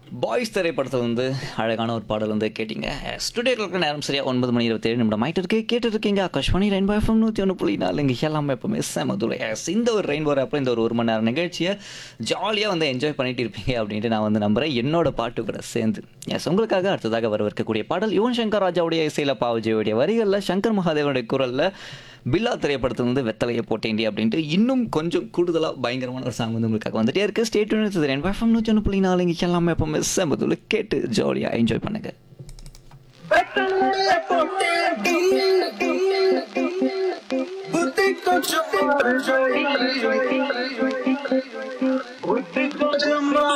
Boys திரைப்படத்தில் வந்து அழகான ஒரு பாடல் வந்து கேட்டிங்க ஸ்டுடியோக்களுக்கு நேரம் சரியா ஒன்பது மணி இருபத்தேழு நிமிடம் ஆயிட்டு இருக்கு கேட்டு இருக்கீங்க ஆகாஷ்வாணி ரெயின்போ எஃப்எம் நூற்றி ஒன்று புள்ளி நாலு இங்கே எல்லாமே எப்பவுமே செமதுரை எஸ் இந்த ஒரு ரெயின்போ அப்புறம் இந்த ஒரு ஒரு மணி நேரம் நிகழ்ச்சியை ஜாலியாக வந்து என்ஜாய் பண்ணிட்டு இருப்பீங்க அப்படின்ட்டு நான் வந்து நம்புறேன் என்னோட பாட்டு கூட சேர்ந்து எஸ் உங்களுக்காக அடுத்ததாக வரவிருக்கக்கூடிய பாடல் யுவன் சங்கர் ராஜாவுடைய இசையில் பாவஜியோடைய வரிகளில் சங்கர் மகாதேவனுடைய குரலில் பில்லா திரைப்படத்தில் வந்து வெத்தலையை போட்டேண்டி அப்படின்ட்டு இன்னும் கொஞ்சம் கூடுதலாக பயங்கரமான ஒரு சாங் வந்து உங்களுக்காக வந்துட்டே இருக்கு ஸ்டேட் யூனிட் எஃப்எம் நூற்றி ஒன்று புள்ளி நாலு இங்கே எல்லாமே எப்பவுமே செம்பதுல கேட்டு ஜாலியாக என்ஜாய் பண்ணுங்க புத்தி கொஞ்சம் மாறு. புத்தி கொஞ்சம் மாறு.